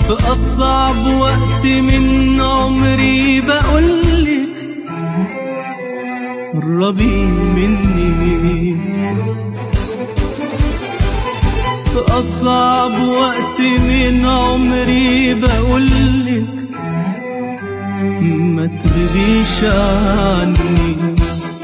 في أصعب وقت من عمري بقولك قربي مني في أصعب وقت من عمري بقولك ما تغيبيش عني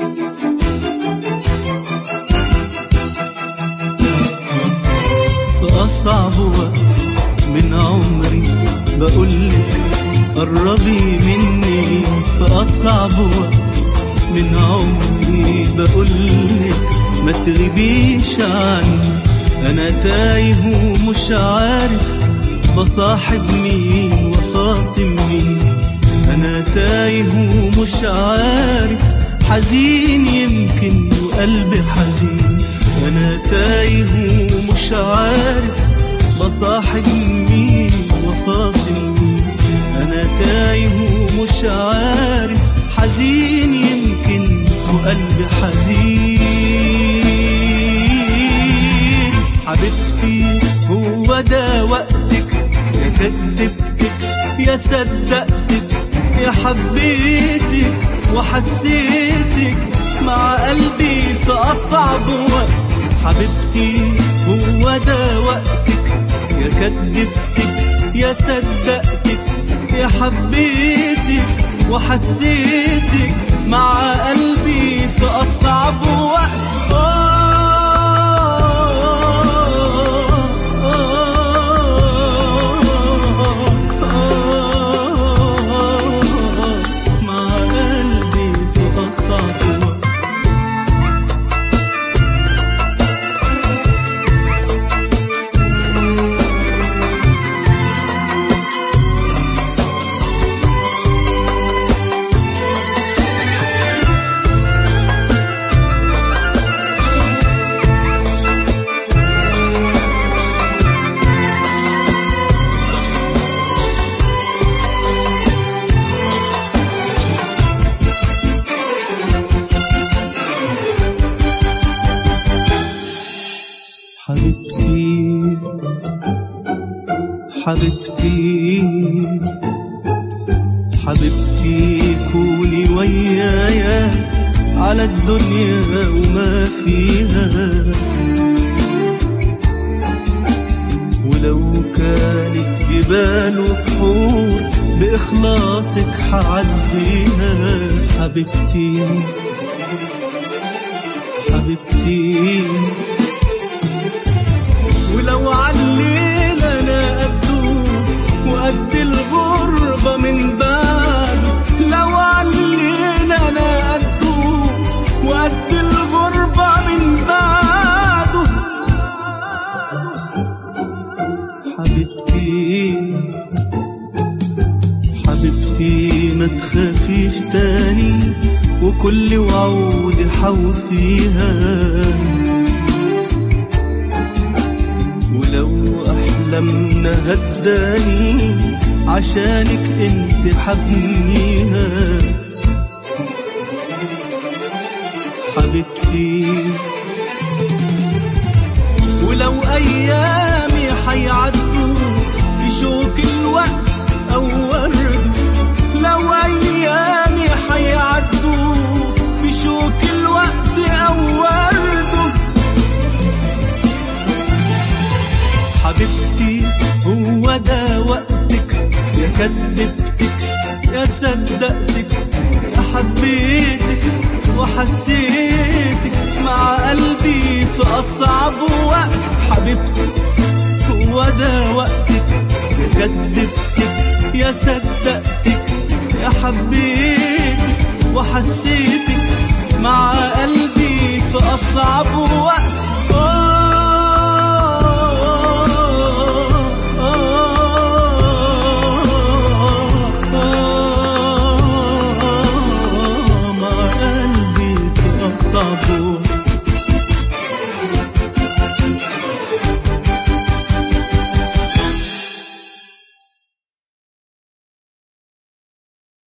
في أصعب وقت من عمري بقولك قربي مني في أصعب وقت من عمري بقولك ما تغيبيش عني أنا تايه ومش عارف بصاحب مين وخاصم مين أنا تايه ومش عارف حزين يمكن وقلبي حزين أنا تايه ومش عارف بصاحب مين وخاصم مين أنا تايه ومش عارف حزين يمكن وقلبي حزين حبيبتي هو ده وقتك يا كدبتك يا صدقتك يا حبيتك وحسيتك مع قلبي في أصعب وقت حبيبتي هو ده وقتك يا كدبتك يا صدقتك يا حبيتك وحسيتك مع قلبي في أصعب وقت مع قلبي في أصعب وقت حبيبتي حبيبتي حبيبتي كوني ويايا على الدنيا وما فيها ولو كانت جبال وبحور بإخلاصك حعديها حبيبتي حبيبتي ولو عليل انا قده وقد الغربة من بعده لو عليل انا قده وقد الغربة من بعده حبيبتي حبيبتي ما تخافيش تاني وكل وعود حوفيها ولو احلامنا هداني عشانك انت حبنيها حبيبتي ولو ايامي حيعدوا في شوك الوقت او ورد لو ايامي حيعدوا في شوك الوقت او ورده حبيبتي هو ده وقتك يا كدبتك يا صدقتك يا حبيتك وحسيتك مع قلبي في أصعب وقت حبيبتي هو ده وقتك يا كدبتك يا صدقتك يا حبيتك وحسيتك مع قلبي في أصعب وقت